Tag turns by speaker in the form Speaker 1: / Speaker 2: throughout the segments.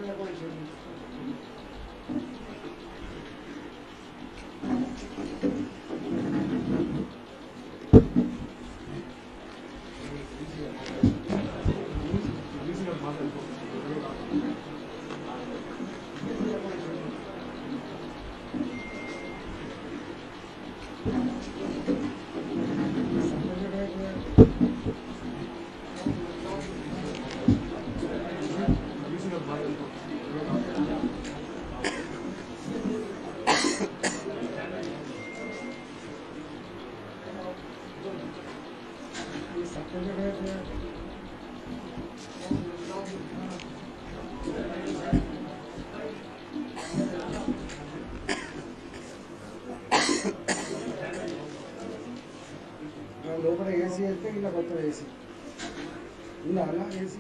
Speaker 1: లోపల ఏసీ అయితే ఇలా కొత్త ఏసీ ఉందా అలా ఏసీ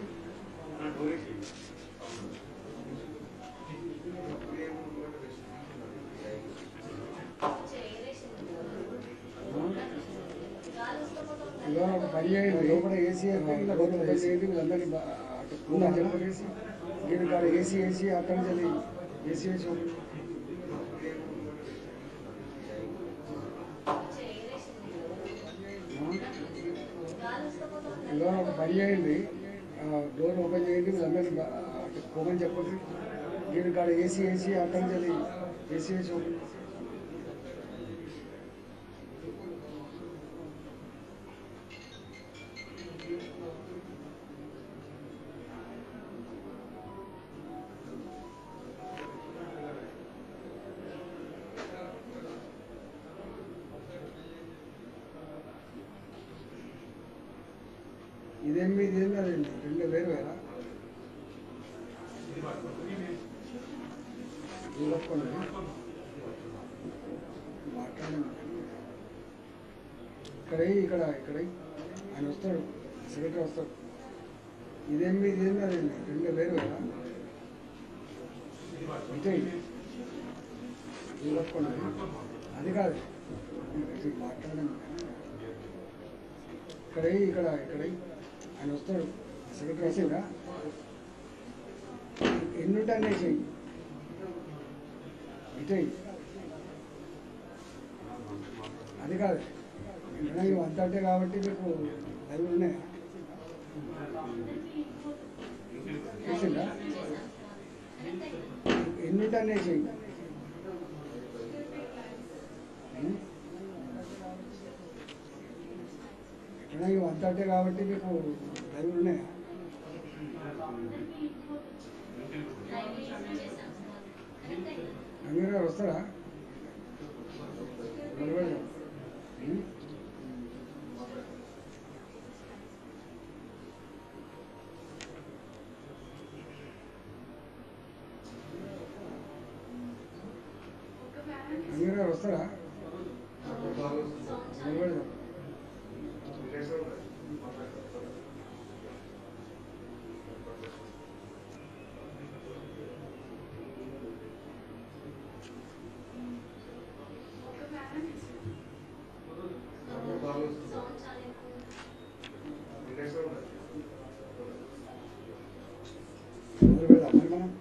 Speaker 1: ఇవాళ ఒక పని చేయండి లోపల ఏసీ అయితే ఇలా కొత్త పని చేయండి వీళ్ళందరినీ బా- అటు ఉందా చెప్పండి ఏసీ నేను కాడ ఏసీ ఏసీ అక్కడి నుంచి వెళ్ళి ఏసీ వేసి ఉంది. ఇవాళ ఒక పని చేయండి ఆ, డోర్ ఓపెన్ చేయండి వీళ్ళందరినీ బా- అటు పోమని చెప్పండి నేను కాడ ఏసీ ఏసీ అక్కడి నుంచి వెళ్ళి ఏసీ వేసి ఉంది. ఇదేం మీది ఏం కాదండి రెండు వేరు వేరా చూడకుండా మాట్లాడండి ఇక్కడ ఇక్కడ ఇక్కడ ఆయన వస్తాడు సెక్రటరీ వస్తాడు ఇదేం మీది ఏం కాదండి రెండు వేరు వేరా విజయ్ చూడకుండా అది కాదు మాట్లాడండి ఇక్కడ ఇక్కడ ఇక్కడ ఆయన వస్తాడు సెక్రటరీ వస్తాడా ఎన్నుంటే చెయ్యి ఇటై అది కాదు నిన్న వంత అంటే కాబట్టి మీకు అవి ఉన్నాయి చేసిందా ఎన్నుంటే చెయ్యి ఉం? ఎక్కడ ఇవి వంత అంటే కాబట్టి మీకు అవి ఉన్నాయా అమీర్ గారు వస్తారా నిలబడి. ఉం? అమీర్ గారు వస్తారా నిలబడి. మొదలు పెడదాం మరి మనం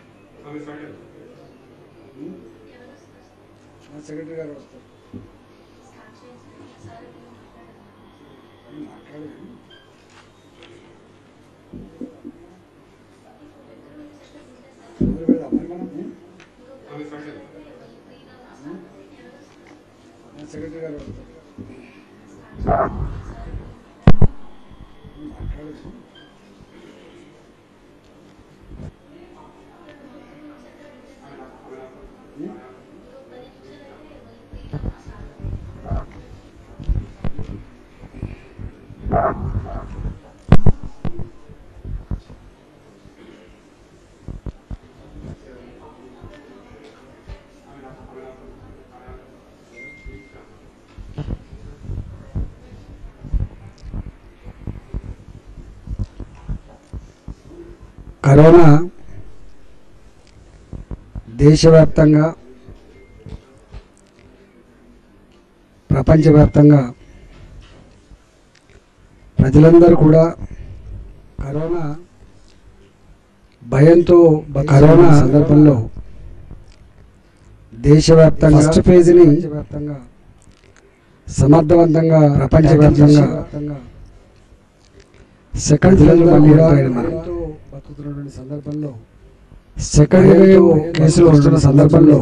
Speaker 1: ఉం? మా సెక్రటరీ గారు వస్తారు మాట్లాడు మొదలు పెడదాం మరి మనం ఉం? ఉం? మా సెక్రటరీ గారు వస్తారు మాట్లాడు ఉం? కరోనా దేశవ్యాప్తంగా ప్రపంచవ్యాప్తంగా ప్రజలందరూ కూడా కరోనా
Speaker 2: భయంతో కరోనా సందర్భంలో దేశవ్యాప్తంగా ఫస్ట్ ఫేజ్ని సమర్థవంతంగా ప్రపంచవ్యాప్తంగా సెకండ్ ఫేజ్ మళ్ళీ ఎంటర్ మనం బతుకుతున్నటువంటి సందర్భంలో సెకండ్ వేవ్ కేసులు వస్తున్న సందర్భంలో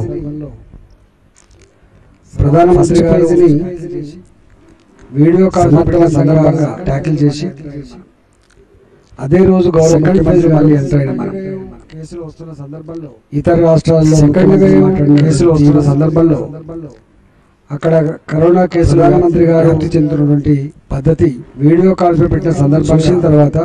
Speaker 2: ప్రధానమంత్రి గారిని వీడియో కాన్ఫరెన్స్ సందర్భంగా ట్యాకిల్ చేసి అదే రోజు గౌరవ ముఖ్యమంత్రి మళ్ళీ ఎంటర్ అయిన మనం కేసులు వస్తున్న సందర్భంలో ఇతర రాష్ట్రాల్లో సెకండ్ వేవ్ కేసులు వస్తున్న సందర్భంలో అక్కడ కరోనా కేసులు ప్రధానమంత్రి గారు వృత్తి చెందుతున్నటువంటి పద్ధతి వీడియో కాన్ఫరెన్స్ పెట్టిన సందర్భం వచ్చిన తర్వాత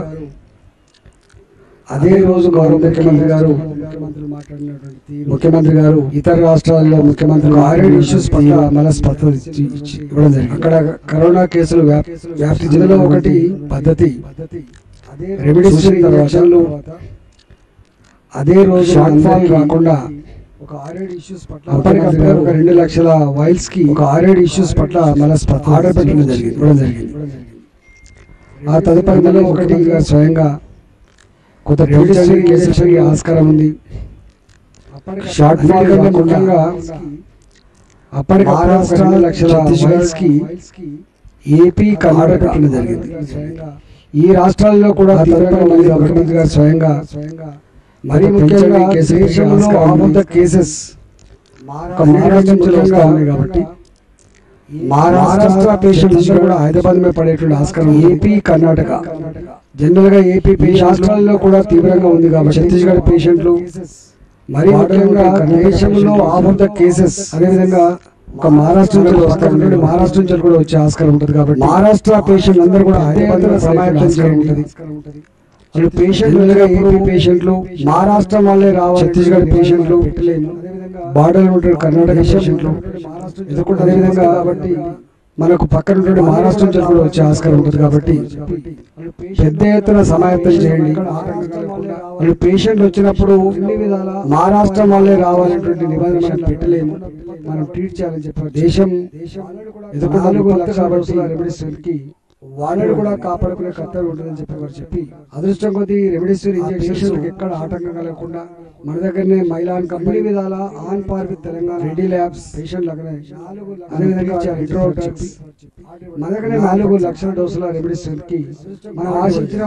Speaker 2: అదే రోజు గౌరవ ముఖ్యమంత్రి గారు ముఖ్యమంత్రి గారు ఇతర రాష్ట్రాల్లో ముఖ్యమంత్రి ఆల్రెడీ ఇష్యూస్ పట్ల మళ్ళీ స్పష్టత ఇచ్చి ఇచ్చి ఇవ్వడం జరిగింది అక్కడ కరోనా కేసులు వ్యాప్- వ్యాప్తి జిల్లాలో ఒకటి పద్ధతి రెమెడీస్ వర్షాలు అదే రోజు షార్ట్ ఫాల్ రాకుండా ఒక ఆరేడు ఇష్యూస్ పట్ల అప్పటికప్పుడు ఒక రెండు లక్షల వైల్స్ కి ఒక ఆరేడు ఇష్యూస్ పట్ల మళ్ళీ స్పష్టత ఆర్డర్ పెట్టడం జరిగింది ఇవ్వడం జరిగింది ఆ తదుపరి నెల ఒకటి గారు స్వయంగా కొంత రెమెడీస్ కేసులకి ఆస్కారం ఉంది షార్ట్ ఫాల్ కంటే ముఖ్యంగా అప్పటికి మహారాష్ట్ర లక్షల వైల్స్ కి ఏపీ కర్ణాటక పెట్టడం జరిగింది ఈ రాష్ట్రాల్లో కూడా తీవ్రంగా ఉంది ముఖ్యమంత్రి గారు స్వయంగా మరి ముఖ్యంగా దేశంలో ఆఫ్ ద కేసెస్ ఒక మహారాష్ట్ర నుంచి వస్తా ఉన్నాయి కాబట్టి మహారాష్ట్ర పేషెంట్స్ కూడా హైదరాబాద్ మీద పడేటువంటి ఆస్కారం ఏపీ కర్ణాటక జనరల్ గా ఏపీ రాష్ట్రాల్లో కూడా తీవ్రంగా ఉంది కాబట్టి ఛత్తీస్గఢ్ పేషెంట్లు మరి ముఖ్యంగా దేశంలో ఆఫ్ ఆఫ్ ద కేసెస్ అదేవిధంగా ఒక మహారాష్ట్ర నుంచి వస్తారు మహారాష్ట్ర నుంచి కూడా వచ్చే ఆస్కారం ఉంటుంది కాబట్టి మహారాష్ట్ర పేషెంట్ అందరూ కూడా హైదరాబాద్ సమాయత్తం ఉంటుంది వాళ్ళు పేషెంట్లు ఏపీ పేషెంట్లు మహారాష్ట్ర వాళ్ళే రావాలి ఛత్తీస్గఢ్ పేషెంట్లు బార్డర్ ఉంటారు కర్ణాటక పేషెంట్లు ఇది కూడా అదేవిధంగా కాబట్టి మనకు పక్కన ఉండే మహారాష్ట్ర నుంచి కూడా వచ్చే ఆస్కారం ఉంటుంది కాబట్టి పెద్ద ఎత్తున సమాయత్తం చేయండి వాళ్ళు పేషెంట్లు వచ్చినప్పుడు మహారాష్ట్ర వాళ్ళే రావాలనేటువంటి నిబంధన మనం పెట్టలేము మనం ట్రీట్ చేయాలని చెప్పారు దేశం ఎదుర్కొన్నాళ్ళు కొత్త కాబట్టి రెమెడీస్కి వాళ్ళని కూడా కాపాడుకునే కర్తవ్యం ఉంటుందని చెప్పి వారు చెప్పి అదృష్టం కొద్దీ రెమెడీస్వర్ ఇంజక్షన్స్ ఎక్కడ ఆటంకం కలగకుండా మన దగ్గరనే మైలాన్ కంపెనీ విధాల on par with Telangana Reddy labs patient లగనే అదేవిధంగా హైడ్రోడ్రగ్స్ మన దగ్గరనే నాలుగు లక్షల డోసుల రెమెడీస్వర్ కి మనం ఆశించిన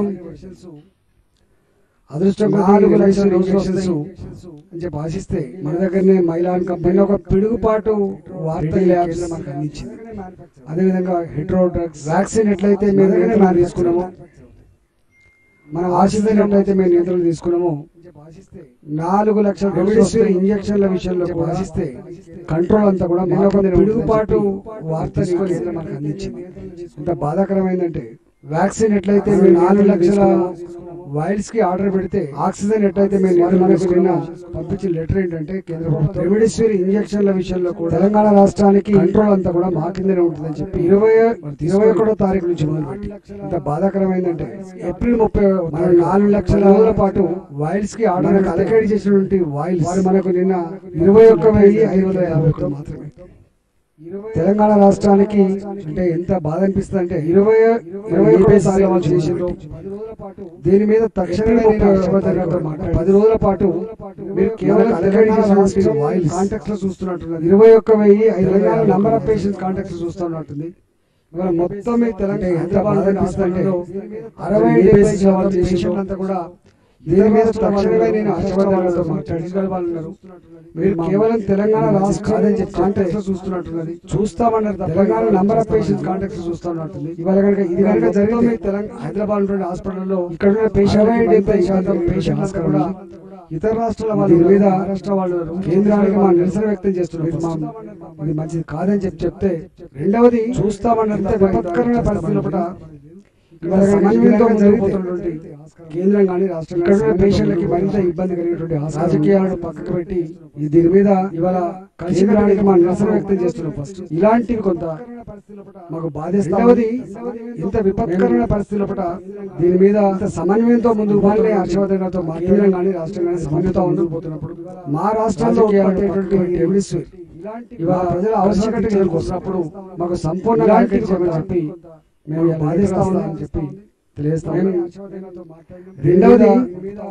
Speaker 2: అదృష్టం నాలుగు లక్షల ఇంజక్షన్స్ అని చెప్పి ఆశిస్తే మన దగ్గరనే మైలాన్ కంపెనీ ఒక పిడుగుపాటు వార్త ల్యాబ్స్ మనకు అందించింది అదేవిధంగా హెట్రో డ్రగ్స్ వ్యాక్సిన్ ఎట్లయితే మేము నియంత్రణ తీసుకున్నామో మనం ఆశించినట్లయితే మేము నియంత్రణ తీసుకున్నామో నాలుగు లక్షల రెమెడీసివిర్ ఇంజక్షన్ల విషయంలో కూడా ఆశిస్తే కంట్రోల్ అంతా కూడా మన ఒక పిడుగుపాటు వార్త కేంద్రం మనకు అందించింది ఇంత బాధాకరమైందంటే వ్యాక్సిన్ ఎట్లయితే మేము నాలుగు లక్షల వైల్స్ కి ఆర్డర్ పెడితే ఆక్సిజన్ ఎట్లయితే మేము నిర్మాణం పంపించిన లెటర్ ఏంటంటే కేంద్ర ప్రభుత్వం రెమెడీసివిర్ ఇంజక్షన్ల విషయంలో కూడా తెలంగాణ రాష్ట్రానికి కంట్రోల్ అంతా కూడా మా కిందనే ఉంటుందని చెప్పి ఇరవై ఇరవై ఒకటో తారీఖు నుంచి మొదలుపెట్టి ఇంత బాధాకరమైందంటే ఏప్రిల్ ముప్పై మన నాలుగు లక్షల రోజుల పాటు వైల్స్ కి ఆర్డర్ అలకేట్ చేసినటువంటి వైల్స్ వారు మనకు నిన్న ఇరవై ఒక్క వెయ్యి ఐదు వందల యాభై ఒకటి మాత్రమే తెలంగాణ రాష్ట్రానికి అంటే ఎంత బాధ అనిపిస్తుంది అంటే ఇరవై ఇరవై సార్లు వాళ్ళు చేసిండ్రు దీని మీద తక్షణమే నేను హర్షవర్ధన్తో మాట్లాడి పది రోజుల పాటు మీరు కేవలం కాంటాక్ట్ లో చూస్తున్నట్టున్నారు ఇరవై ఒక్క వెయ్యి ఐదు Telangana number of patients contact చూస్తున్నట్టుంది ఇవాళ మొత్తం మీ తెలంగాణ హైదరాబాద్ అనిపిస్తుంటే అరవై డెబ్బై శాతం పేషెంట్లు అంతా కూడా దీని మీద తక్షణమే నేను హర్షవర్ధన్తో మాట్లాడి వాళ్ళు ఉన్నారు మీరు కేవలం తెలంగాణ రాష్ట్రం కాదని చెప్పి కాంటాక్ట్ లో చూస్తున్నట్టున్నది చూస్తామన్నారు తప్ప Telangana number of patients contact చూస్తున్నట్టున్నది ఇవాళ కనుక ఇది కనుక జరిగితే తెలంగాణ హైదరాబాద్ ఉండే హాస్పిటల్లో ఇక్కడ ఉన్న పేషెంట్ డెబ్బై శాతం పేషెంట్స్ కూడా ఇతర రాష్ట్రాల వాళ్ళు దీని మీద రాష్ట్ర వాళ్ళు కేంద్రానికి మా నిరసన వ్యక్తం చేస్తున్నారు ఇది మా- ఇది మంచిది కాదని చెప్పి చెప్తే రెండవది చూస్తామన్నంత విపత్కరమైన పరిస్థితుల పట్ల ఇవాళ సమన్వయంతో జరిగిపోతున్నటువంటి కేంద్రం కానీ రాష్ట్రం ఇక్కడ ఉన్న పేషెంట్లకి మరింత ఇబ్బంది కలిగేటువంటి రాజకీయాలను పక్కకు పెట్టి ఈ దీని మీద ఇవాళ కేంద్రానికి మా నిరసన వ్యక్తం చేస్తున్నాం ఫస్ట్ ఇలాంటివి కొంత మాకు బాధిస్తామది ఇంత విపత్కరమైన పరిస్థితుల పట్ల దీని మీద ఇంత సమన్వయంతో ముందుకు పోవాలని హర్షవర్ధన్తో మా కేంద్రం కానీ రాష్ట్రం కానీ సమన్వయంతో ముందుకు పోతున్నప్పుడు మా రాష్ట్రంలో ఉత్పత్తి రెమెడీస్ ఇవాళ ప్రజల ఆవశ్యకత దగ్గరకు వస్తున్నప్పుడు మాకు సంపూర్ణ ఇలాంటివి చేయమని చెప్పి మేము బాధిస్తామని చెప్పి తెలియజేస్తాం రెండవది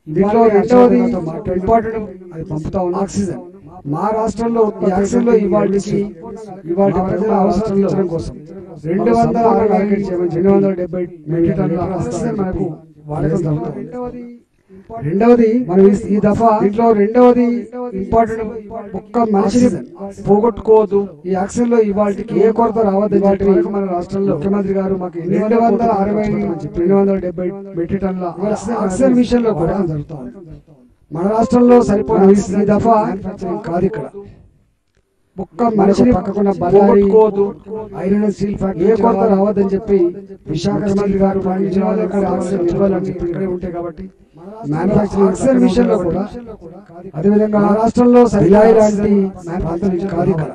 Speaker 2: దీంట్లో రెండవది ఇంపార్టెంట్ అది పంపుతా ఉన్న ఆక్సిజన్ మా రాష్ట్రంలో ఈ ఆక్సిజన్ లో ఇవాళకి ఇవాళ ప్రజల అవసరం తీర్చడం కోసం రెండు వందల అరవై రెండు వందల డెబ్బై మెట్రిక్ టన్నుల ఆక్సిజన్ మనకు వాడకం జరుగుతుంది రెండవది మనం ఈ- ఈ దఫా దీంట్లో రెండవది ఇంపార్టెంట్ ఒక్క మనిషిని పోగొట్టుకోవద్దు ఈ ఆక్సిజన్ లో ఇవాళకి ఏ కొరత రావద్దు వాటి వరకు మన రాష్ట్రంలో ముఖ్యమంత్రి గారు మాకు రెండు వందల అరవై రెండు వందల డెబ్బై మెట్రిక్ టన్నుల ఆక్సిజన్ విషయంలో కూడా జరుగుతుంది మన రాష్ట్రంలో సరిపోయిన ఈ దఫా మ్యానుఫ్యాక్చరింగ్ కాదు ఇక్కడ ఒక్క మనిషిని పక్కకున్న బలారికోదు ఐరన్ అండ్ స్టీల్ ఫ్యాక్టరీ ఏ కొరత రావద్దని చెప్పి విశాఖ మంత్రి గారు పండించిన వాళ్ళు ఎక్కడ ఆక్సిజన్ నిల్వలని చెప్పి ఇక్కడే ఉంటాయి కాబట్టి మ్యానుఫ్యాక్చరింగ్ ఆక్సిజన్ విషయంలో కూడా అదేవిధంగా మన రాష్ట్రంలో సరిలాయి లాంటి మ్యానుఫ్యాక్చరింగ్ కాదు ఇక్కడ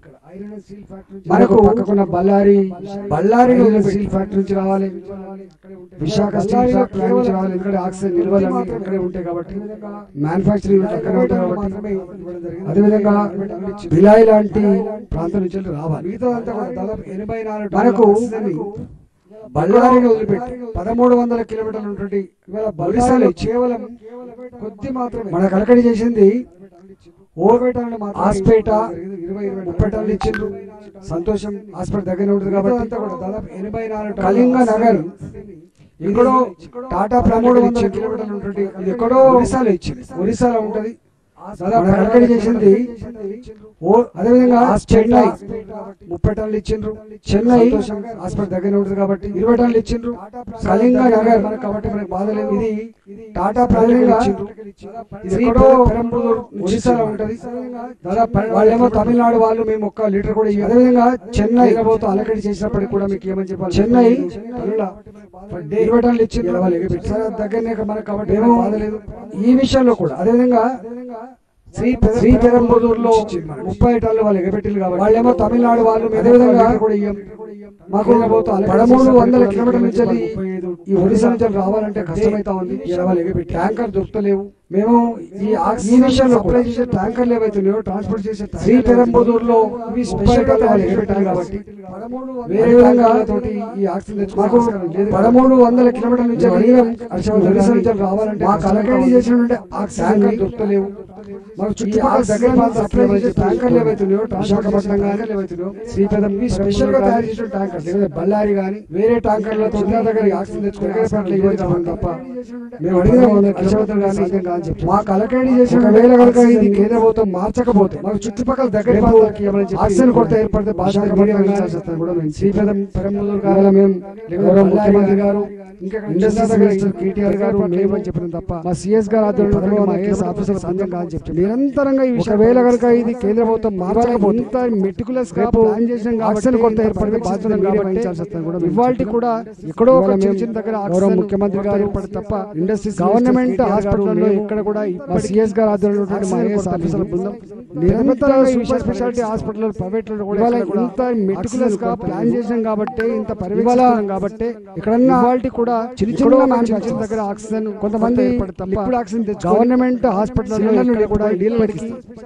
Speaker 2: మనకు పక్కకున్న బళ్ళారి బళ్ళారి స్టీల్ ఫ్యాక్టరీ నుంచి రావాలి విశాఖ స్టీల్ ఫ్యాక్టరీ నుంచి రావాలి ఇక్కడ ఆక్సిజన్ నిల్వలు ఇక్కడే ఉంటాయి కాబట్టి మ్యానుఫ్యాక్చరింగ్ అక్కడే ఉంటాయి కాబట్టి అదేవిధంగా బిలాయి లాంటి ప్రాంతం నుంచి రావాలి మనకు బళ్ళారిని వదిలిపెట్టి పదమూడు వందల కిలోమీటర్లు ఉంటుంది ఇవాళ ఒడిశాలో కేవలం కొద్ది మాత్రమే మన కలకడి చేసింది ఓపేటలో హాస్పేట ముప్పై టన్నులు ఇచ్చిండ్రు సంతోషం హాస్పిటల్ దగ్గర ఉంటుంది కాబట్టి అంతా కూడా దాదాపు ఎనభై నాలుగు కళింగ నగర్ ఎక్కడో టాటా పదమూడు వందల కిలోమీటర్లు ఉంటుంది ఇది ఎక్కడో ఒరిస్సాలో ఇచ్చింది ఒరిస్సాలో ఉంటది దాదాపు కలకడి చేసింది ఓ అదేవిధంగా చెన్నై ముప్పై టన్నులు ఇచ్చిండ్రు చెన్నై హాస్పిటల్ దగ్గర ఉంటుంది కాబట్టి ఇరవై టన్నులు ఇచ్చిండ్రు కళింగ నగర్ మనకు కాబట్టి మనకు బాధ లేదు ఇది టాటా ప్రజలుగా ఇది ఎక్కడో పెరంబూర్ ఒడిశాలో ఉంటది దాదాపు వాళ్ళేమో తమిళనాడు వాళ్ళు మేము ఒక్క లీటర్ కూడా ఇవ్వం. అదేవిధంగా చెన్నై పోతూ అలకడి చేసినప్పటికి కూడా మీకు ఏమని చెప్పాలి చెన్నై టన్నుల ఇరవై టన్నులు ఇచ్చిండ్రు వాళ్ళు ఎగబెట్టారు దగ్గరనే మనకు కాబట్టి మేము బాధ లేదు ఈ విషయంలో కూడా అదేవిధంగా శ్రీ శ్రీ పెరంబదూరులో ముప్పై టన్నులు వాళ్ళు ఎగబెట్టిలు కాబట్టి వాళ్ళేమో తమిళనాడు వాళ్ళు మేము అదేవిధంగా కూడా ఇయ్యం మాకు పదమూడు వందల కిలోమీటర్ల నుంచి వెళ్ళి ఈ ఒడిశా నుంచి రావాలంటే కష్టమైతా ఉంది ఇలా వాళ్ళు ఎగబెట్టి ట్యాంకర్ దొరకలేవు మేము ఈ ఆక్సి- ఈ విషయంలో అప్లై చేసే ట్యాంకర్లు ఏవైతున్నాయో ట్రాన్స్పోర్ట్ చేసే శ్రీ పెరంబదూరులో ఇవి స్పెషల్ గా వాళ్ళు ఎగబెట్టారు కాబట్టి వేరే విధంగా తోటి ఈ ఆక్సిజన్ తెచ్చుకోవాలి పదమూడు వందల కిలోమీటర్ల నుంచి వెళ్ళి ఒడిశా నుంచి రావాలంటే మా కలకడి చేసినటువంటి ఆక్సిజన్ దొరకలేవు మాకు చుట్టుపక్కల దగ్గర ప్రాంత సప్లై చేసే ట్యాంకర్లు ఏవైతున్నాయో విశాఖపట్నం కానీ ఏవైతున్నాయో శ్రీపదం స్పెషల్ గా తయారు చేసిన ట్యాంకర్ లేదా బళ్ళారి కానీ వేరే ట్యాంకర్లతో ఉన్న దగ్గర ఆక్సిజన్ తెచ్చుకునే పట్ల ఇవ్వడం తప్ప మేము అడిగిన హర్షవర్ధన్ గారిని సాధ్యం కాదని చెప్పి మా కలకడి చేసిన వేల కనుక ఇది కేంద్ర ప్రభుత్వం మార్చకపోతే మాకు చుట్టుపక్కల దగ్గర ప్రాంతాలకి ఏమైనా చెప్పి ఆక్సిజన్ కొరత ఏర్పడితే భాష వహించాల్సి వస్తుంది కూడా మేము శ్రీపదం పెరంబుదూరు గారు మేము గౌరవ ముఖ్యమంత్రి గారు ఇంకా ఇండస్ట్రీ మినిస్టర్ కేటీఆర్ గారు మేము అని చెప్పిన తప్ప మా సిఎస్ గారు ఆధ్వర్యంలో మా ఐఎస్ ఆఫీసర్ సాధ్యం కాదని చెప్పి నిరంతరంగా ఈ ఒకవేళ కనుక ఇది కేంద్ర ప్రభుత్వం మార్చకపోతే ఇంత మెటికులస్ గా ప్లాన్ చేసిన ఆక్సిజన్ కొరత ఏర్పడితే బాధ్యత మీరే వహించాల్సి వస్తుంది కూడా ఇవాళ కూడా ఎక్కడో ఒక చిన్న చిన్న దగ్గర గౌరవ ముఖ్యమంత్రి గారు ఏర్పడి తప్ప ఇండస్ట్రీ గవర్నమెంట్ హాస్పిటల్లో ఇక్కడ కూడా మా సిఎస్ గారు ఆధ్వర్యంలో ఉన్నటువంటి మా ఐఎస్ ఆఫీసర్ బృందం నిరంతరంగా సూపర్ స్పెషాలిటీ హాస్పిటల్ ప్రైవేట్ కూడా ఇవాళ ఇంత మెటికులస్ గా ప్లాన్ చేసాం కాబట్టి ఇంత పరిపాలన కాబట్టి ఎక్కడన్నా ఇవాళ కూడా చిన్న చిన్న మ్యానుఫ్యాక్చరింగ్ దగ్గర ఆక్సిజన్ కొంతమంది లిక్విడ్ ఆక్సిజన్ తెచ్చి గవర్నమెంట్ హాస్పిటల్ కూడా డీలర్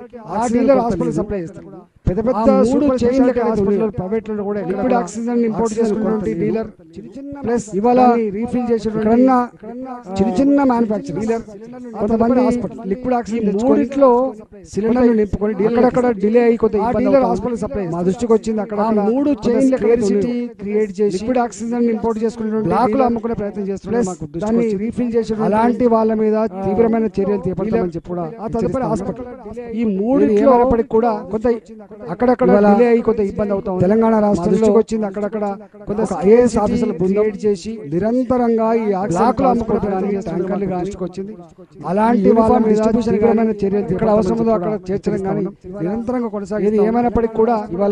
Speaker 2: ఆ డీలర్ హాస్పిటల్ సప్లై చేస్తారు పెద్ద పెద్ద సూపర్ చైన్ల హాస్పిటల్ ప్రైవేట్ లో కూడా లిక్విడ్ ఆక్సిజన్ ఇంపోర్ట్ చేసుకున్నటువంటి డీలర్ ప్లస్ ఇవాళ రీఫిల్ చేసేటువంటి చిన్న చిన్న మ్యానుఫ్యాక్చర్ డీలర్ కొంతమంది హాస్పిటల్ లిక్విడ్ ఆక్సిజన్ మూడిట్లో సిలిండర్లు నింపుకొని డీలర్ అక్కడ డిలే అయ్యి కొంత డీలర్ హాస్పిటల్ సప్లై మా దృష్టికి వచ్చింది అక్కడ ఆ మూడు చైన్ల క్లియరిటీ క్రియేట్ చేసి లిక్విడ్ ఆక్సిజన్ ఇంపోర్ట్ చేసుకునే బ్లాక్ లో అమ్ముకునే ప్రయత్నం చేస్తున్నారు మాకు దాన్ని రీఫిల్ చేసే అలాంటి వాళ్ళ మీద తీవ్రమైన చర్యలు చేపడతామని చెప్పి కూడా ఆ తదుపరి హాస్పిటల్ ఈ మూడిట్లో కూడా కొంత అక్కడక్కడ డిలే అయ్యి కొంత ఇబ్బంది అవుతా ఉంది తెలంగాణ రాష్ట్రం దృష్టికి వచ్చింది అక్కడక్కడ కొంత ఐఏఎస్ ఆఫీసర్ల బృందం చేసి నిరంతరంగా ఈ బ్లాక్ లో అమ్ముకోవడానికి ట్యాంకర్లు కానీ వచ్చింది అలాంటి వాళ్ళ మీద డిస్ట్రిబ్యూషన్ చర్యలు ఇక్కడ అవసరం ఉందో అక్కడ చేర్చడం కానీ నిరంతరంగా కొనసాగేది ఏమైనప్పటికీ కూడా ఇవాళ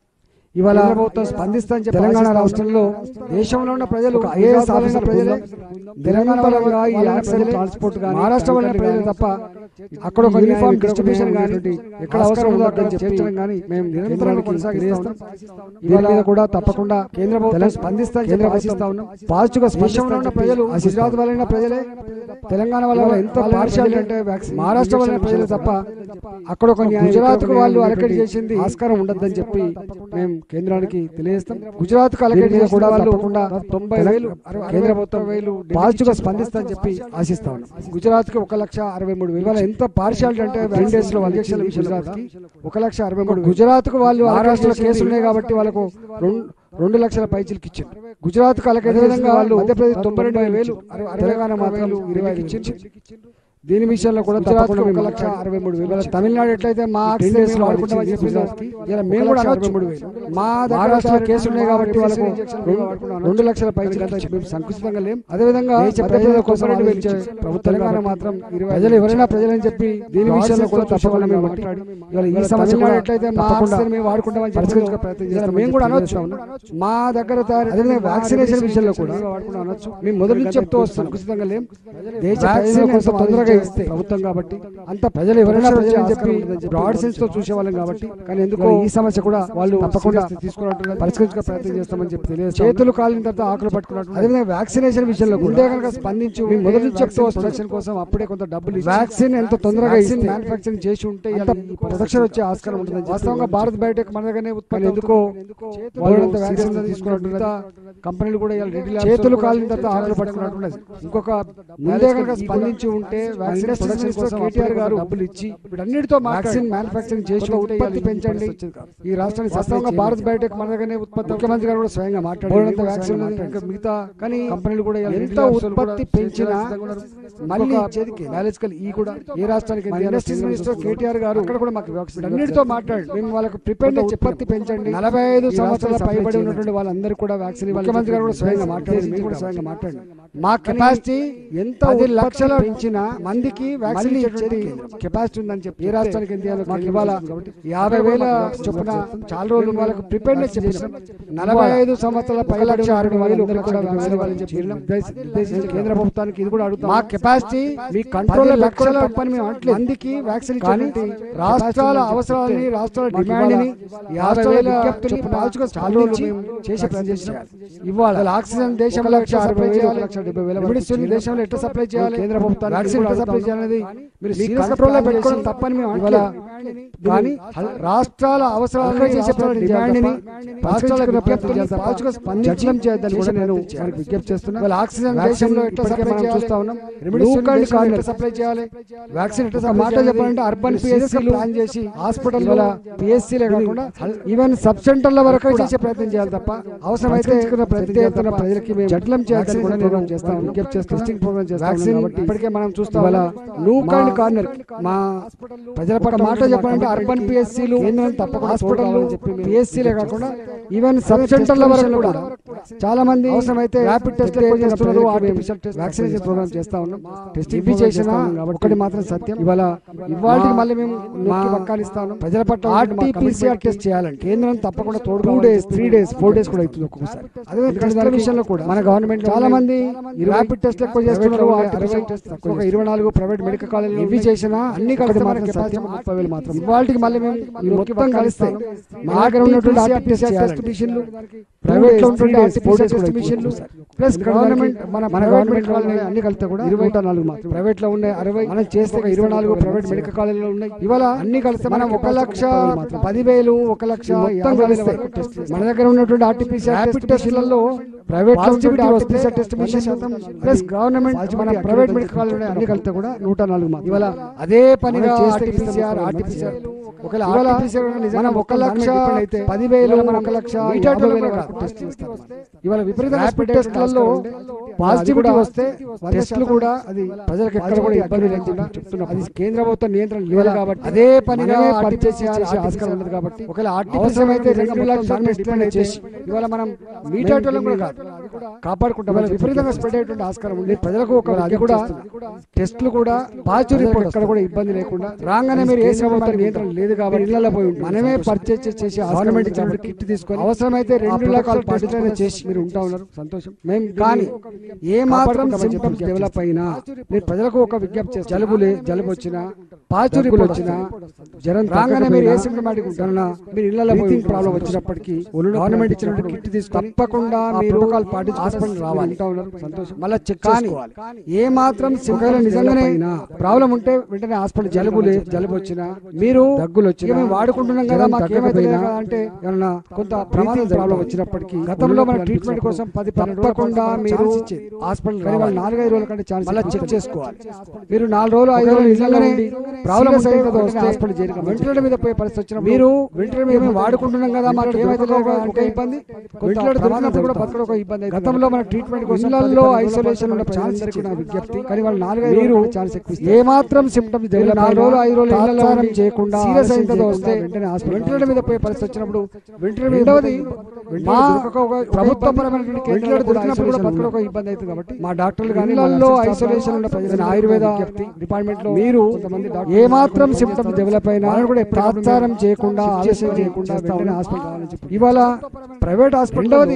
Speaker 2: ఇవాళ ప్రభుత్వం స్పందిస్తాని చెప్పి తెలంగాణ రాష్ట్రంలో దేశంలో ఉన్న ప్రజలు ఐఏఎస్ ఆఫీసర్ ప్రజలే తెలంగాణ వాళ్ళగా ఈ ఆక్సిజన్ ట్రాన్స్పోర్ట్ కానీ మహారాష్ట్ర వాళ్ళ ప్రజలు తప్ప అక్కడ ఒక యూనిఫామ్ డిస్ట్రిబ్యూషన్ కానీ ఎక్కడ అవసరం ఉందో అక్కడ చేర్చడం కానీ మేము నిరంతరం కొనసాగిస్తాం దీని మీద కూడా తప్పకుండా కేంద్ర ప్రభుత్వం స్పందిస్తా కేంద్ర ఆశిస్తా ఉన్నాం పాజిటివ్ గా స్పష్టంగా ఉన్న ప్రజలు గుజరాత్ వాళ్ళైన ప్రజలే తెలంగాణ వాళ్ళ ఎంత పార్షియాలిటీ అంటే vaccine- మహారాష్ట్ర వాళ్ళైన ప్రజలు తప్ప అక్కడ ఒక గుజరాత్ కు వాళ్ళు అలకెట్ చేసింది ఆస్కారం ఉండద్దని చెప్పి మేము కేంద్రానికి తెలియజేస్తాం గుజరాత్ కు అలకెట్ చేసిన కూడా తప్పకుండా తొంభై వేలు కేంద్ర ప్రభుత్వం వేలు పాజిటివ్ గా స్పందిస్తామని చెప్పి ఆశిస్తా ఉన్నాం గుజరాత్ కి ఒక లక్ష అరవై మూడు వేలు వాళ్ళ ఎంత పార్షియాలిటీ అంటే టెన్ డేస్ లో వాళ్ళు ఇచ్చిన గుజరాత్ కి ఒక లక్ష అరవై మూడు గుజరాత్ కు వాళ్ళు మహారాష్ట్రలో కేసులు ఉన్నాయి కాబట్టి వాళ్ళకు రెండు రెండు లక్షల పైచిలకి ఇచ్చారు గుజరాత్ కు అలాగే విధంగా వాళ్ళు మధ్యప్రదేశ్ తొంభై రెండు వేలు తెలంగాణ మాత్రం ఇరవై ఐదు ఇచ్చింది దీని విషయంలో కూడా తప్పకుండా ఒక లక్ష అరవై మూడు వేలు తమిళనాడు ఎట్లయితే మా డేస్ లో వాడుకుంటామని చెప్పి గుజరాత్కి, ఇలా మేము కూడా అరవై మూడు వేలు మా మహారాష్ట్ర కేసులు ఉన్నాయి కాబట్టి వాళ్ళకు రెండు- రెండు లక్షల పై మేము సంకుచితంగా లేం అదే విధంగా ప్రజల కోసం ఆలోచించే ప్రభుత్వ తెలంగాణ మాత్రం ఇరవై ప్రజలు ఎవరైనా ప్రజలని చెప్పి దీని విషయంలో కూడా తప్పకుండా మేము మాట్లాడి ఇవాళ ఈ సమస్య కూడా ఎట్లయితే మా ఆక్సిజన్ మేము వాడుకుంటామని పరిష్కరించే ప్రయత్నం చేస్తాం మేము కూడా అనొచ్చు మా దగ్గర తయారు అదే వ్యాక్సినేషన్ విషయంలో కూడా వాడుకుంటూ అనొచ్చు మేము మొదటి నుంచి చెప్తూ వస్తాం సంకుచితంగా లేం దేశ ప్రజల కోసం తొందరగా ఇస్తే ప్రభుత్వం కాబట్టి అంత ప్రజలు ఎవరైనా ప్రజలు అని చెప్పి బ్రాడ్ సెన్స్ తో చూసేవాళ్ళం కాబట్టి కానీ ఎందుకో ఈ సమస్య కూడా వాళ్ళు తప్పకుండా తీసుకున్నట్టు పరిష్కరించే ప్రయత్నం చేస్తామని చెప్పి తెలియదు చేతులు కాలిన తర్వాత ఆకులు పట్టుకున్నట్టు అదేవిధంగా వ్యాక్సినేషన్ విషయంలో ముందే కనుక స్పందించి మేము మొదటి నుంచి చెప్తూ ప్రొటెక్షన్ కోసం అప్పుడే కొంత డబ్బులు వ్యాక్సిన్ ఎంత తొందరగా ఇస్తే మ్యానుఫాక్చరింగ్ చేసి ఉంటే అంత ప్రొటెక్షన్ వచ్చే ఆస్కారం ఉంటుంది వాస్తవంగా భారత్ బయోటెక్ మన దగ్గరనే ఉత్పత్తి ఎందుకో వాళ్ళంతా వ్యాక్సిన్ తీసుకున్నట్టు కంపెనీలు కూడా ఇవాళ రెడీ చేతులు కాలిన తర్వాత ఆకులు పట్టుకున్నట్టు ఇంకొక ముందే కనుక స్పందించి ఉంటే వ్యాక్సిన్ ప్రొడక్షన్ కోసం కేటీఆర్ గారు డబ్బులు ఇచ్చి వీటన్నిటితో వ్యాక్సిన్ మ్యానుఫాక్చరింగ్ చేసి ఉంటే ఉత్పత్తి పెంచండి ఈ రాష్ట్రానికి వాస్తవంగా భారత్ బయోటెక్ మన దగ్గరనే ఉత్పత్తి ముఖ్యమంత్రి గారు కూడా స్వయంగా మాట్లాడారు వ్యాక్సిన్ ఉన్నది, ఇంకా మిగతా కానీ కంపెనీలు కూడా ఇవాళ ఎంత ఉత్పత్తి పెంచినా మళ్ళీ చేతికి బయాలజికల్ ఈ కూడా ఏ రాష్ట్రానికి ఇండస్ట్రీస్ మినిస్టర్ కేటీఆర్ గారు అక్కడ కూడా మాకు వ్యాక్సిన్ అన్నిటితో మాట్లాడు మేము వాళ్ళకు ప్రిపేర్ ఉత్పత్తి పెంచండి నలభై ఐదు సంవత్సరాల పైబడి ఉన్నటువంటి వాళ్ళందరూ కూడా వ్యాక్సిన్ ముఖ్యమంత్రి గారు కూడా స్వయంగా మాట్లాడారు మేము కూడా స్వయంగా మాట్లాడి మా కెపాసిటీ ఎంత పది లక్షల పెంచిన మందికి వ్యాక్సిన్ ఇచ్చేది కెపాసిటీ ఉందని చెప్పి ఏ రాష్ట్రానికి ఎంత ఇవ్వాలో మాకు ఇవ్వాలా యాభై వేల చొప్పున చాలా రోజులు వాళ్ళకు ప్రిపేర్నెస్ చెప్పినాం నలభై ఐదు సంవత్సరాల పై లక్ష అరవై వేలు ఒకరు కూడా వ్యాక్సిన్ ఇవ్వాలని చెప్పి ఉద్దేశించి ఉద్దేశించి కేంద్ర ప్రభుత్వానికి ఇది కూడా అడుగుతాం మా కెపాసిటీ మీ కంట్రోల్ లక్షల పని మేము అనట్లేదు మందికి వ్యాక్సిన్ కానీ రాష్ట్రాల అవసరాలని రాష్ట్రాల డిమాండ్ ని యాభై వేల విజ్ఞప్తుల్ని పాల్చుకొని చాలా రోజులు మేము చేసే ప్రయత్నం చేయాలి ఇవాళ ఆక్సిజన్ దేశంలో లక్ష అరవై వేలు ఒక లక్ష డెబ్బై వేల మెడిసిన్ దేశంలో ఎట్లా సప్లై చేయాలి కేంద్ర ప్రభుత్వం వ్యాక్సిన్ ఎట్లా సప్లై చేయాలనేది మీరు సీరియస్ కంట్రోల్ లో పెట్టుకోవడం తప్పని మేము ఇవాళ కానీ రాష్ట్రాల అవసరాలను చేసే డిమాండ్ ని రాష్ట్రాల విజ్ఞప్తుల్ని పాల్చుకొని స్పందించడం చేయొద్దని కూడా నేను మనకి విజ్ఞప్తి చేస్తున్నా ఇవాళ ఆక్సిజన్ దేశంలో ఎట్లా సప్లై మనం చూస్తా ఉన్నాం రెమెడిసిన్ ఎట్లా సప్లై చేయాలి వ్యాక్సిన్ ఎట్లా మాట చెప్పాలంటే అర్బన్ పిఎస్సీ ప్లాన్ చేసి హాస్పిటల్ పిఎస్సీలే కాకుండా ఈవెన్ సబ్ సెంటర్ల వరకు చేసే ప్రయత్నం చేయాలి తప్ప అవసరమైతే ప్రతి ఎత్తున ప్రజలకి మేము జట్లం చేయాల్సి కూడా నేను చేస్తాం విజ్ఞప్తి చేస్తాం టెస్టింగ్ ప్రోగ్రామ్ చేస్తాం వ్యాక్సిన్ ఇప్పటికే మనం చూస్తాం వాళ్ళ నూక్ అండ్ కార్నర్ మా ప్రజల పట్ల మాట చెప్పాలంటే అర్బన్ పిఎస్సీలు తప్పకుండా హాస్పిటల్ పిఎస్సీలే కాకుండా ఈవెన్ సబ్ సెంటర్ల వరకు కూడా చాలా మంది అవసరమైతే ర్యాపిడ్ టెస్ట్ చేస్తున్నారు ఆర్టిఫిషియల్ టెస్ట్ వ్యాక్సినేషన్ ప్రోగ్రామ్ చేస్తా ఉన్నాం టెస్ట్ ఇవి చేసిన ఒకటి మాత్రం సత్యం ఇవాళ ఇవాళ మళ్ళీ మేము నొక్కి పక్కాలిస్తాను ప్రజల పట్ల ఆర్టీపీసీఆర్ టెస్ట్ చేయాలంటే కేంద్రం తప్పకుండా తోడు two days three days four days కూడా అవుతుంది ఒక్కొక్కసారి అదే టెస్ట్ల విషయంలో కూడా మన గవర్నమెంట్ చాలా మంది ర్యాపిడ్ టెస్ట్ ఎక్కువ చేస్తున్నారు ఆర్టిఫిషియల్ టెస్ట్ ఒక ఇరవై నాలుగు ప్రైవేట్ మెడికల్ కాలేజ్ ఇవి చేసినా అన్ని కలిసి మాత్రం కెపాసిటీ ముప్పై వేలు మాత్రం ఇవాళకి మళ్ళీ మేము ఈ మొత్తం కలిస్తే మా దగ్గర ఉన్నటువంటి ఆర్టిఫిషియల్ టెస్ట్ మిషన్లు ప్రైవేట్ లో ఉన్నటువంటి ఆర్టిఫిషియల్ టెస్ట్ మిషన్లు ప్లస్ గవర్నమెంట్ మన మన గవర్నమెంట్ వాళ్ళని అన్ని కలిస్తే కూడా ఇరవై నాలుగు మాత్రం ప్రైవేట్ లో ఉన్నాయి అరవై మనం చేస్తే ఒక ఇరవై నాలుగు ప్రైవేట్ మెడికల్ కాలేజీలో ఉన్నాయి ఇవాళ అన్ని కలిస్తే మనం ఒక లక్ష పదివేలు ఒక లక్ష మొత్తం కలిస్తే మన దగ్గర ఉన్నటువంటి ఆర్టిఫిషియల్ ర్యాపిడ్ టెస్ట్లలో ప్రైవేట్ లో ఉన్నటువంటి ఆర్టిఫిషియల్ టెస్ట్ మిషన్ శాతం ప్లస్ గవర్నమెంట్ మన ప్రైవేట్ మెడికల్ కాలేజ్ ఉన్నాయి అన్ని కలిస్తే కూడా నూట నాలుగు మాత్రం ఇవాళ అదే పనిగా ఆర్టిఫిషియల్ ఆర్టిఫిషియల్ ఒకవేళ ఆర్టిఫిషియల్ మనం ఒక లక్ష పదివేలు మనం ఒక లక్ష యాభై వేలు టెస్ట్ చేస్తాం ఇవాళ విపరీత ర్యాపిడ్ టెస్ట్లలో పాజిటివిటీ వస్తే టెస్టులు కూడా అది ప్రజలకు ఎక్కడ కూడా ఇబ్బంది లేకుండా చెప్తున్నాం అది కేంద్ర ప్రభుత్వ నియంత్రణ లేదు కాబట్టి అదే పనిగా పనిచేసే ఆస్కారం ఉండదు కాబట్టి ఒకవేళ అవసరం అయితే రెండు లక్షలు డిపెండ్ చేసి ఇవాళ మనం మీటేటోళ్ళం కూడా కాదు కాపాడుకుంటాం వాళ్ళ విపరీతంగా స్ప్రెడ్ అయ్యేటువంటి ఆస్కారం ఉంది ప్రజలకు ఒక అది కూడా టెస్టులు కూడా పాజిటివ్ రిపోర్ట్ ఎక్కడ కూడా ఇబ్బంది లేకుండా రాగానే మీరు ఏ ప్రభుత్వ నియంత్రణ లేదు కాబట్టి ఇళ్లలో పోయి ఉంటుంది. మనమే పర్చేస్ చేసి గవర్నమెంట్ ఇచ్చినప్పుడు కిట్ తీసుకొని అవసరమైతే రెండు రకాల పార్టీలు చేసి మీరు ఉంటా ఉన్నారు సంతోషం మేము కానీ ఏ మాత్రం సింటమ్స్ డెవలప్ అయినా మీరు ప్రజలకు ఒక విజ్ఞప్తి చేస్తారు జలుబు లే జలుబు వచ్చినా పాజిటివ్ రిపోర్ట్ వచ్చినా జ్వరం రాగానే మీరు ఏ సింటమాటిక్ ఉంటారన్నా మీరు ఇళ్లలో పోయి ప్రాబ్లం వచ్చినప్పటికీ గవర్నమెంట్ ఇచ్చినప్పుడు కిట్ తీసుకొని తప్పకుండా మీరు పాటించి హాస్పిటల్ రావాలి ఉంటా ఉన్నారు సంతోషం మళ్ళీ చెక్ కానీ ఏ మాత్రం సింగల్ నిజంగానే ప్రాబ్లం ఉంటే వెంటనే హాస్పిటల్ జలుబు లే జలుబు వచ్చినా మీరు దగ్గులు వచ్చినా మేము వాడుకుంటున్నాం కదా మాకు ఏమైతే అంటే ఏమన్నా కొంత ప్రమాదం ప్రాబ్లం వచ్చినప్పటికీ గతంలో మన ట్రీట్మెంట్ కోసం పది తప్పకుండా మీరు హాస్పిటల్ కానీ వాళ్ళు నాలుగైదు రోజుల కంటే ఛాన్స్ మళ్ళీ చెక్ చేసుకోవాలి మీరు నాలుగు రోజులు ఐదు రోజులు నిజంగానే ప్రాబ్లం అయితే వస్తే హాస్పిటల్ చేరిక వెంటిలేటర్ మీద పోయే పరిస్థితి వచ్చిన మీరు వెంటిలేటర్ మీద మేము వాడుకుంటున్నాం కదా మాకు ఏమైతే ఒక ఇబ్బంది వెంటిలేటర్ దొరికినప్పుడు కూడా బతకడం ఒక ఇబ్బంది గతంలో మన ట్రీట్మెంట్ కోసం ఇళ్లలో ఐసోలేషన్ ఉన్న ప్రజలందరికీ నా విజ్ఞప్తి కానీ వాళ్ళు నాలుగైదు మీరు ఛాన్స్ ఎక్కువ ఏ మాత్రం సిమ్టమ్స్ నాలుగు రోజులు ఐదు రోజులు ఇళ్లలో చేయకుండా సీరియస్ అయితే వస్తే వెంటనే హాస్పిటల్ వెంటిలేటర్ మీద పోయే పరిస్థితి వచ్చినప్పుడు వెంటిలేటర్ రెండవది మా ప్రభుత్వపరమైన వెంటిలేటర్ దొరికినప్పుడు కూడా బతకడం ఒక ఇబ్బంది అవుతుంది కాబట్టి మా డాక్టర్లు కానీ ఇళ్లలో ఐసోలేషన్ ఉన్న ప్రజలు ఆయుర్వేద డిపార్ట్మెంట్ లో మీరు ఏ మాత్రం సిమ్టమ్స్ డెవలప్ అయినా కూడా తాత్సారం చేయకుండా ఆలస్యం చేయకుండా వెంటనే హాస్పిటల్ రావాలని చెప్పి ఇవాళ ప్రైవేట్ హాస్పిటల్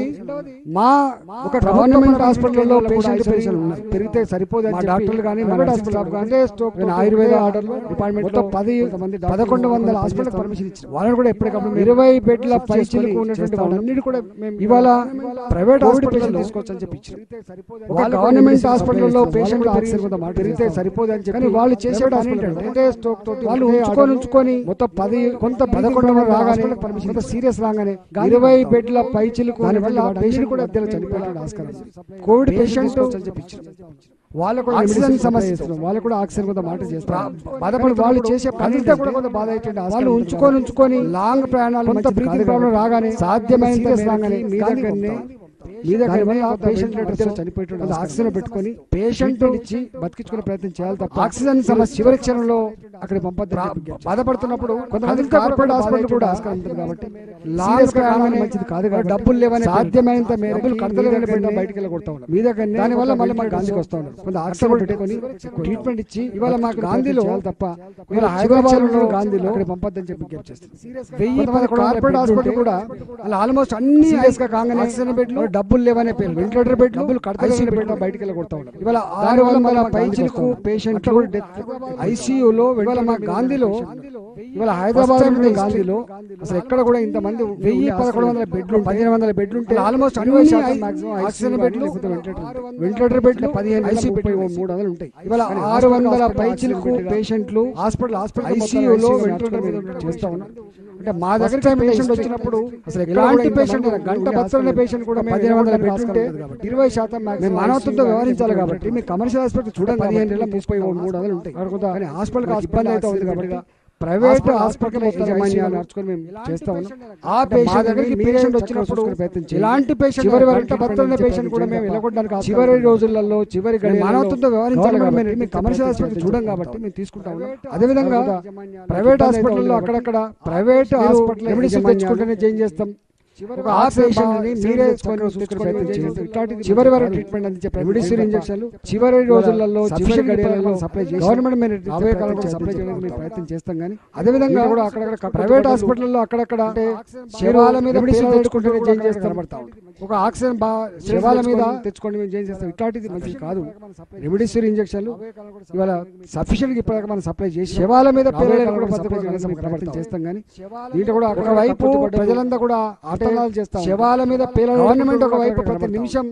Speaker 2: మా ఒక గవర్నమెంట్ హాస్పిటల్లో పేషెంట్ పేషెంట్ ఉన్నారు పెరిగితే సరిపోదు మా డాక్టర్లు కానీ ప్రైవేట్ హాస్పిటల్ కానీ నేను ఆయుర్వేద ఆర్డర్లో డిపార్ట్మెంట్ లో పది మంది పదకొండు వందల హాస్పిటల్ పర్మిషన్ ఇచ్చారు వాళ్ళని కూడా ఎప్పటికప్పుడు ఇరవై బెడ్ల పైచిలకు ఉన్నటువంటి వాళ్ళన్నిటి కూడా మేము ఇవాళ ప్రైవేట్ హాస్పిటల్ తీసుకోవచ్చు అని చెప్పి ఇచ్చారు ఒక గవర్నమెంట్ హాస్పిటల్లో పేషెంట్ ఆక్సిజన్ కొంత మాట పెరిగితే సరిపోదు అని చెప్పి కానీ వాళ్ళు చేసే ఏంటంటే స్ట్రోక్ తోటి వాళ్ళు ఉంచుకొని ఉంచుకొని మొత్తం పది కొంత పదకొండు మంది రాగానే పర్మిషన్ కొంత సీరియస్ రాగానే ఇరవై బెడ్ల పైచిలకు దానివల్ల పేషెంట్ కూడా ఇద్దరు చనిపోయిన ఆస్కారం కోవిడ్ పేషెంట్ అని చెప్పి ఇచ్చారు వాళ్ళకు కూడా ఆక్సిజన్ సమస్య వాళ్ళు కూడా ఆక్సిజన్ కొంత మాట చేస్తారు బాధపడి వాళ్ళు చేసే పనితో కూడా కొంత బాధ అవుతుంది వాళ్ళు ఉంచుకొని ఉంచుకొని లాంగ్ ప్రయాణాలు కొంత బ్రీతింగ్ ప్రాబ్లం రాగానే సాధ్యమైనంత రాగానే మీ దగ్గరనే మీ దగ్గర పేషెంట్ లెటర్ చనిపోయేటువంటి ఆక్సిజన్ పెట్టుకొని పేషెంట్ ఇచ్చి బతికించుకునే ప్రయత్నం చేయాలి తప్ప ఆక్సిజన్ సమస్య చివరి క్షణంలో అక్కడ పంపద్దు బాధపడుతున్నప్పుడు కొంతమంది కార్పొరేట్ హాస్పిటల్ కూడా ఆస్కారం ఉంటుంది కాబట్టి లాంగ్ ప్రయాణం మంచిది కాదు కాబట్టి డబ్బులు లేవని సాధ్యమైనంత మేర డబ్బులు కడతలేని పెట్టిన బయటికి వెళ్ళి కొడతా ఉన్నారు మీ దగ్గర దాని వల్ల మళ్ళీ మాకు గాంధీకి వస్తా ఉన్నారు కొంత ఆక్సిజన్ పెట్టుకొని ట్రీట్మెంట్ ఇచ్చి ఇవాళ మాకు గాంధీలో తప్ప ఇవాళ హైదరాబాద్ లో గాంధీలో అక్కడ పంపద్దని చెప్పి విజ్ఞప్తి చేస్తారు వెయ్యి పదకొండు కార్పొరేట్ హాస్పిటల్ కూడా అలా ఆల్మోస్ట్ అన్ని సీరియస్ గా కాగానే ఆక్సిజన్ బెడ్లు డబ్బులు లేవనే పేరు వెంటిలేటర్ బెడ్ డబ్బులు కడతలేని బెడ్ బయటికి వెళ్ళి కొడతా ఉన్నారు ఇవాళ ఆరు వందల పైచిలకు పేషెంట్ డెత్ ఐసీయూలో ఇవాళ మా గాంధీలో ఇవాళ హైదరాబాద్ నుండి గాంధీలో అసలు ఎక్కడ కూడా ఇంత మంది వెయ్యి పదకొండు వందల బెడ్లు పదిహేను వందల బెడ్లు ఉంటే ఆల్మోస్ట్ అన్ని ఆక్సిజన్ బెడ్లు వెంటిలేటర్ బెడ్లు పదిహేను ఐసీ బెడ్ మూడు వందలు ఉంటాయి ఇవాళ ఆరు వందల పైచిలకు పేషెంట్లు హాస్పిటల్ హాస్పిటల్ ఐసీయూలో వెంటిలేటర్ చేస్తా ఉన్నారు అంటే మా దగ్గర పేషెంట్ వచ్చినప్పుడు అసలు ఎలాంటి పేషెంట్ గంట బతున్న పేషెంట్ కూడా పదిహేను వందల బెడ్లు ఉంటే ఇరవై శాతం మేము మానవత్వంతో వ్యవహరించాలి కాబట్టి మీ కమర్షియల్ హాస్పిటల్ చూడండి పదిహేను నెలల ముప్పై మూడు వందలు ఉంటాయి కానీ హాస్పిటల్ ఇబ్బంది అయితే ఉంది కాబట్టి ప్రైవేట్ హాస్పిటల్ యాజమాన్యాలు నడుచుకొని మేము చేస్తా ఉన్నాం ఆ పేషెంట్ దగ్గరికి పేషెంట్ వచ్చినప్పుడు ఇలాంటి పేషెంట్ చివరి వరకు బతున్న పేషెంట్ కూడా మేము వెళ్ళగొట్టడానికి చివరి రోజులలో చివరి గడి మానవత్వంతో వ్యవహరించాలి కాబట్టి మేము కమర్షియల్ హాస్పిటల్ చూడం కాబట్టి మేము తీసుకుంటా ఉన్నాం అదేవిధంగా ప్రైవేట్ హాస్పిటల్లో అక్కడక్కడ ప్రైవేట్ హాస్పిటల్ మెడిసిన్ తెచ్చుకుంటేనే చేంజ్ చేస్తాం ఒక ఆ పేషెంట్ ని మీరే తెచ్చుకొని చూసుకునే ప్రయత్నం చేయండి ఇట్లాంటి చివరి వరకు ట్రీట్మెంట్ అందించే మెడిసిన్ ఇంజక్షన్లు చివరి రోజుల్లో చివరి గడియలలో సప్లై చేసి గవర్నమెంట్ మీద రాబోయే కాలంలో సప్లై చేయడానికి మేము ప్రయత్నం చేస్తాం కానీ అదే విధంగా కూడా అక్కడక్కడ ప్రైవేట్ హాస్పిటల్లో అక్కడక్కడ అంటే శవాల మీద మెడిసిన్ తెచ్చుకుంటే చేంజ్ చేస్తారు ఒక ఆక్సిజన్ బా శవాల మీద తెచ్చుకొని మేము చేంజ్ చేస్తాం ఇట్లాంటిది మంచిది కాదు రెమిడిసిర్ ఇంజక్షన్లు ఇవాళ సఫిషియెంట్ ఇప్పటిదాకా మనం సప్లై చేసి శవాల మీద పిల్లలు కూడా సప్లై చేయడానికి ప్రయత్నం చేస్తాం కానీ దీంట్లో కూడా ఒక వైపు ప్రజలంతా కూడా ఆటలాలు చేస్తాం శవాల మీద పిల్లలు గవర్నమెంట్ ఒక వైపు ప్రతి నిమిషం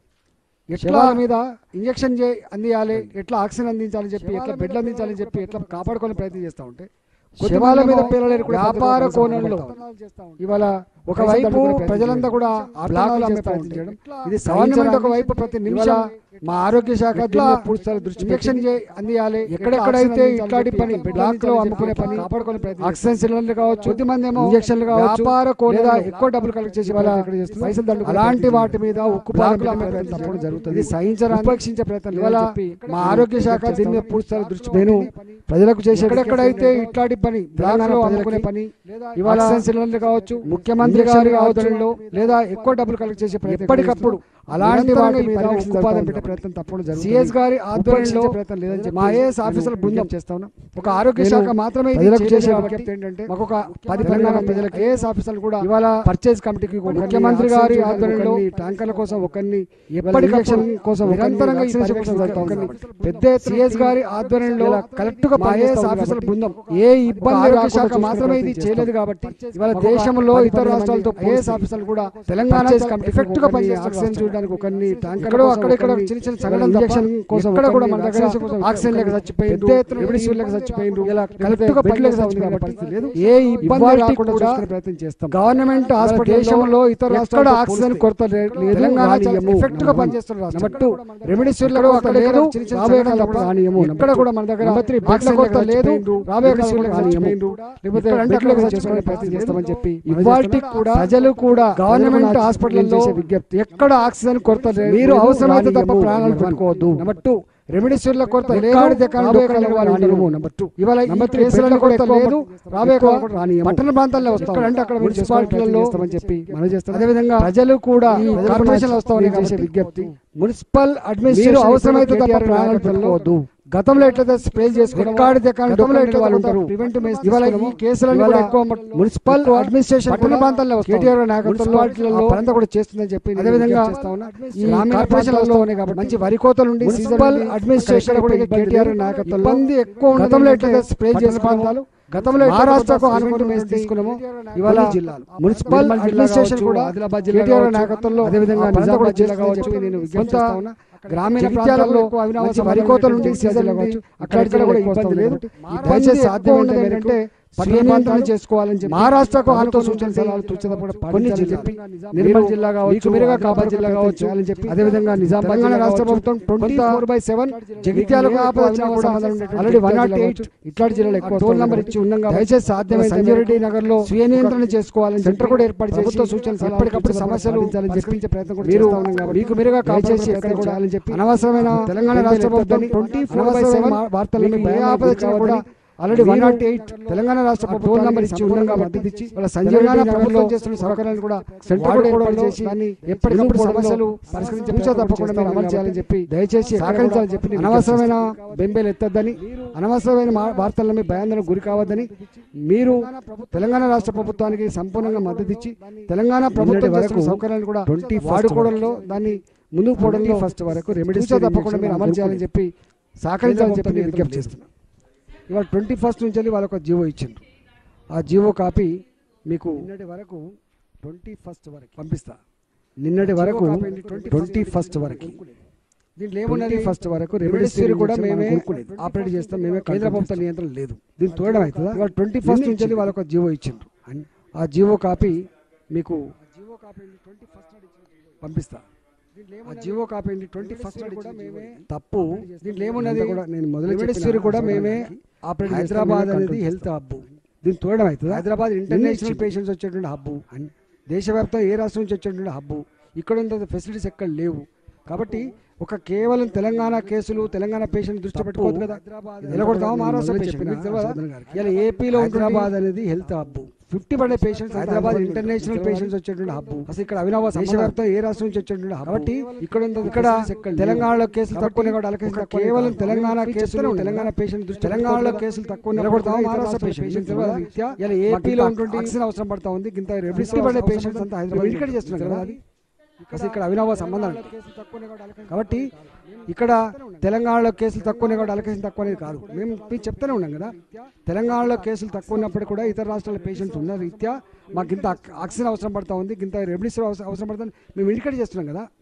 Speaker 2: ఎట్లా మీద ఇంజక్షన్ చే అందియాలి ఎట్లా ఆక్సిజన్ అందించాలని చెప్పి ఎట్లా బెడ్లు అందించాలని చెప్పి ఎట్లా కాపాడుకోవాలని ప్రయత్నం చేస్తా ఉంటే శవాల మీద పిల్లలు వ్యాపార కోణంలో ఇవాళ ఒకవైపు ప్రజలంతా కూడా బ్లాక్లు అమ్మే ప్రయత్నం చేయడం ఇది గవర్నమెంట్ ఒకవైపు ప్రతి నిమిషం మా ఆరోగ్య శాఖ
Speaker 3: ఎట్లా
Speaker 2: పూర్తి దృష్టి ఇంజక్షన్ అందియాలి ఎక్కడెక్కడైతే ఇట్లాంటి పని బ్లాక్ లో అమ్ముకునే పని కాపాడుకునే ప్రయత్నం ఆక్సిజన్ సిలిండర్లు కావచ్చు కొద్ది మంది ఏమో ఇంజక్షన్లు కావచ్చు వ్యాపార లేదా ఎక్కువ డబ్బులు కలెక్ట్ చేసి వాళ్ళ పైసలు దండు అలాంటి వాటి మీద ఉక్కు పాలకులు అమ్మే ప్రయత్నం తప్పకుండా జరుగుతుంది ఇది సహించరా ఉపేక్షించే ప్రయత్నం ఇవాళ మా ఆరోగ్య శాఖ దీని మీద పూర్తి దృష్టి నేను ప్రజలకు చేసే ఎక్కడెక్కడైతే ఇట్లాంటి పని బ్లాక్ లో అమ్ముకునే పని ఇవాళ సిలిండర్లు కావచ్చు ముఖ్యమంత్రి గారి ఆధ్వర్యంలో లేదా ఎక్కువ డబ్బులు కలెక్ట్ చేసే ప్రయత్నం ఎప్పటికప్పుడు అలాంటి వాటి మీద ఉపాధి పెట్టే ప్రయత్నం తప్పకుండా జరుగుతుంది సిఎస్ గారి ఆధ్వర్యంలో ప్రయత్నం లేదని చెప్పి మా ఐఏఎస్ ఆఫీసర్ల బృందం చేస్తా ఉన్నాం ఒక ఆరోగ్య శాఖ మాత్రమే ఇది
Speaker 3: ప్రజలకు
Speaker 2: చేసే
Speaker 3: చేసే
Speaker 2: విజ్ఞప్తి ఏంటంటే మాకు ఒక పది తెలంగాణ ప్రజలకు ఐఏఎస్ ఆఫీసర్లు కూడా ఇవాళ పర్చేజ్ కమిటీకి
Speaker 3: ఒకరిని
Speaker 2: ముఖ్యమంత్రి గారి
Speaker 3: ఆక్సిజన్
Speaker 2: ఆధ్వర్యంలో
Speaker 3: ఒకరిని
Speaker 2: ట్యాంకర్ల కోసం ఒకరిని
Speaker 3: ఎప్పటికప్పుడు
Speaker 2: ఎప్పటికప్పుడు కోసం నిరంతరంగా ఈ
Speaker 3: వ్యాక్సినేషన్
Speaker 2: పర్యవేక్షణ జరుగుతా ఉంది
Speaker 3: జరుగుతా ఉంది.
Speaker 2: పెద్ద సిఎస్ గారి ఆధ్వర్యంలో కరెక్ట్ గా ఐఏఎస్ ఆఫీసర్ల బృందం ఏ ఇబ్బంది
Speaker 3: ఆరోగ్య
Speaker 2: ఆరోగ్య శాఖ
Speaker 3: శాఖ
Speaker 2: మాత్రమే ఇది చేయలేదు కాబట్టి ఇవాళ దేశంలో ఇతర రాష్ట్రాలతో ఐఏఎస్ ఆఫీసర్లు కూడా తెలంగాణ ఎఫెక్ట్ గా పనిచేస్తారు ఆక్సిజన్ చూడడానికి ఒకరిని ట్యాంకర్ అక్కడ ఇక్కడ చిన్న చిన్న సంఘటన ఇంజక్షన్ కోసం ఇక్కడ కూడా మన దగ్గర ఆక్సిజన్ లేక చచ్చిపోయింది పెద్ద ఎత్తున రెమిడిసివిర్ లేక చచ్చిపోయింది ఇలా కరెక్ట్ గా బెడ్ లేక చచ్చిపోయిన పరిస్థితి లేదు ఏ ఇబ్బంది రాకుండా చూసుకునే ప్రయత్నం చేస్తాం గవర్నమెంట్ హాస్పిటల్ దేశంలో ఇతర రాష్ట్రాల్లో ఆక్సిజన్ కొరత లే- లేదు తెలంగాణ ఎఫెక్ట్ గా పనిచేస్తున్న రాష్ట్రం నెంబర్ టూ రెమిడిసివిర్ లో అక్కడ లేదు రాబోయే కాలంలో రానియము ఇక్కడ కూడా మన దగ్గర ఆక్సిజన్ కొరత లేదు రాబోయే కాలంలో రానియము లేకపోతే బెడ్ లేక చచ్చిపోయే ప్రయత్నం చేస్తామని చెప్పి ఇవాల్టి కూడా ప్రజలు కూడా గవర్నమెంట్ హాస్పిటల్లో విజ్ఞప్తి ఎక్కడ ఆక్సిజన్ కొరత లేదు మీరు అవసరమైతే తప్ప ప్రాణాలు పెట్టుకోవద్దు నెంబర్ టూ రెమిడిసివిర్ల కొరత లేదు రాబోయే కాలంలో రానియము నెంబర్ టూ ఇవాళ నెంబర్ త్రీ కేసుల కొరత లేదు రాబోయే కాలంలో రానియము పట్టణ ప్రాంతాల్లో వస్తాం అంటే అక్కడ మున్సిపాలిటీలలో చేస్తామని చెప్పి మనం చేస్తాం అదే విధంగా ప్రజలు కూడా కార్పొరేషన్ వస్తామని చేసే విజ్ఞప్తి మున్సిపల్ అడ్మినిస్ట్రేషన్ అవసరమైతే తప్ప ప్రాణాలు పెట్టుకోవద్దు గతంలో ఎట్లయితే స్ప్రే చేసుకోవడం రికార్డు గతంలో ఎట్లా వాళ్ళు ఉంటారు ప్రివెంట్ ఇవాళ ఈ కేసులను కూడా ఎక్కువ మున్సిపల్ అడ్మినిస్ట్రేషన్ పట్టణ ప్రాంతాల్లో కేటీఆర్ నాయకత్వంలో పరంతా కూడా చేస్తుందని చెప్పి అదే విధంగా ఈ కార్పొరేషన్లలో కాబట్టి మంచి వరి కోతలు ఉండి మున్సిపల్ అడ్మినిస్ట్రేషన్ కూడా కేటీఆర్ నాయకత్వంలో ఇబ్బంది ఎక్కువ గతంలో ఎట్లయితే స్ప్రే చేసే ప్రాంతాలు గతంలో మహారాష్ట్రకు అనుమతి మేము తీసుకున్నాము ఇవాళ జిల్లాలు మున్సిపల్ అడ్మినిస్ట్రేషన్ కూడా ఆదిలాబాద్ జిల్లా నాయకత్వంలో అదే విధంగా నిజామాబాద్ జిల్లా కావచ్చు నేను విజ్ఞప్తి చేస్తా ఉన్నా గ్రామీణ ప్రాంతాల్లో మంచి వరి కోతలు ఉండి సీజన్ కావచ్చు అక్కడ ఇక్కడ కూడా ఇబ్బంది లేదు దయచేసి సాధ్యమైనంత ఏంటంటే పట్టణ చేసుకోవాలని చెప్పి మహారాష్ట్రకు ఆలతో సూచన సలహాలు సూచన కొన్ని చెప్పి నిర్మల్ జిల్లా కావచ్చు మీరుగా కాబాద్ జిల్లా కావచ్చు అని చెప్పి అదే విధంగా నిజామాబాద్ తెలంగాణ రాష్ట్ర ప్రభుత్వం ట్వంటీ ఫోర్ బై సెవెన్ జగిత్యాలకు ఆపద వచ్చినా కూడా ఆల్రెడీ వన్ నాట్ ఎయిట్ ఇట్లాంటి జిల్లాలో ఎక్కువ టోల్ నెంబర్ ఇచ్చి ఉన్నాం కాబట్టి దయచేసి సాధ్యమైన సంజయ్ రెడ్డి నగర్ లో స్వీయ నియంత్రణ చేసుకోవాలని సెంటర్ కూడా ఏర్పాటు చేసి ప్రభుత్వ సూచనలు ఎప్పటికప్పుడు సమస్యలు చెప్పించే ప్రయత్నం కూడా మీరు మీకు మీరుగా దయచేసి ఎక్కడ కూడా అని చెప్పి అనవసరమైన తెలంగాణ రాష్ట్ర ప్రభుత్వం ట్వంటీ ఫోర్ బై సెవెన్ వార్తలను ఏ ఆపద వచ్చినా కూడా already one nought eight Telangana రాష్ట్ర ప్రభుత్వం నెంబర్ ఇచ్చి ఉన్నాం కాబట్టి ఇచ్చి వాళ్ళ సంజయ్ ప్రభుత్వం చేస్తున్న సౌకర్యాలు కూడా సెంటర్ కూడా ఏర్పాటు చేసి దాన్ని ఎప్పటికప్పుడు సమస్యలు పరిష్కరించే పూచా తప్పకుండా మీరు అమలు చేయాలని చెప్పి దయచేసి సహకరించాలని చెప్పి అనవసరమైన బెంబేలు ఎత్తద్దని అనవసరమైన మా- వార్తలను భయాందోళనకు గురి కావద్దని మీరు తెలంగాణ రాష్ట్ర ప్రభుత్వానికి సంపూర్ణంగా మద్దతు ఇచ్చి తెలంగాణ ప్రభుత్వం వరకు సౌకర్యాలు కూడా వాడుకోవడంలో దాన్ని ముందుకు పోవడంలో ఫస్ట్ వరకు రెమెడీస్ తప్పకుండా మీరు అమలు చేయాలని చెప్పి సహకరించాలని చెప్పి నేను విజ్ఞప్తి చేస్తున్నాను ఇవాళ ట్వంటీ ఫస్ట్ నుంచి వెళ్ళి వాళ్ళొక జీవో ఇచ్చిండ్రు ఆ జీవో కాపీ మీకు నిన్నటి వరకు ట్వంటీ ఫస్ట్ వరకు పంపిస్తా నిన్నటి వరకు ట్వంటీ ఫస్ట్ వరకు దీంట్లో ఏమున్నది ఫస్ట్ వరకు రెమెడీస్ కూడా మేమే ఆపరేట్ చేస్తాం మేమే కేంద్ర ప్రభుత్వ నియంత్రణ లేదు దీన్ని తోయడం అవుతుందా ఇవాళ ట్వంటీ ఫస్ట్ నుంచి వెళ్ళి వాళ్ళొక జీవో ఇచ్చిండ్రు ఆ జీవో కాపీ మీకు పంపిస్తా ఆ జీవో కాపీ ట్వంటీ ఫస్ట్ కూడా మేమే తప్పు దీంట్లో ఏమున్నది కూడా నేను మొదలు రెమెడీస్ కూడా మేమే ఆపరేట్ హైదరాబాద్ అనేది హెల్త్ హబ్ దీన్ని తోయడం అవుతుంది హైదరాబాద్ ఇంటర్నేషనల్ పేషెంట్స్ వచ్చేటువంటి హబ్ దేశవ్యాప్తంగా ఏ రాష్ట్రం నుంచి వచ్చేటువంటి హబ్ ఇక్కడ ఉన్న ఫెసిలిటీస్ ఎక్కడ లేవు కాబట్టి ఒక కేవలం తెలంగాణ కేసులు తెలంగాణ పేషెంట్ దృష్టి పెట్టుకోవద్దు కదా నిలబడతామా మహారాష్ట్ర పేషెంట్ మీకు తెలియదా ఇలా ఏపీలో హైదరాబాద్ అనేది హెల్త్ హబ్ ఫిఫ్టీ పడే పేషెంట్స్ హైదరాబాద్ ఇంటర్నేషనల్ పేషెంట్స్ వచ్చేటువంటి హబ్ అసలు ఇక్కడ అవినావ దేశవ్యాప్తంగా ఏ రాష్ట్రం నుంచి వచ్చేటువంటి హబ్ కాబట్టి ఇక్కడ ఉన్న- ఇక్కడ తెలంగాణలో కేసులు తక్కువ ఉన్నాయి కాబట్టి అలాగే ఇక్కడ కేవలం తెలంగాణ కేసులు తెలంగాణ పేషెంట్ దృష్టి తెలంగాణలో కేసులు తక్కువ నిలబడతామా మహారాష్ట్ర పేషెంట్ ఇలా ఏపీలో ఉంటుంది ఆక్సిజన్ అవసరం పడతా ఉంది ఇంత ఫిఫ్టీ పడే పేషెంట్స్ అంతా హైదరాబాద్ ఇక్కడ చేస్తున్నారు కదా అది అసలు ఇక్కడ అవినావ సంబంధం లేదు. కాబట్టి ఇక్కడ తెలంగాణలో కేసులు తక్కువ ఉన్నాయి కాబట్టి అలకేషన్ తక్కువ అనేది కాదు మేము మీకు చెప్తూనే ఉన్నాం కదా తెలంగాణలో కేసులు తక్కువ ఉన్నప్పుడు కూడా ఇతర రాష్ట్రాల పేషెంట్స్ ఉన్న రీత్యా మాకు ఇంత ఆక్- ఆక్సిజన్ అవసరం పడతా ఉంది ఇంత రెమెడీస్ అవసరం పడుతుంది మేము ఇండికేట్ చేస్తున్నాం కదా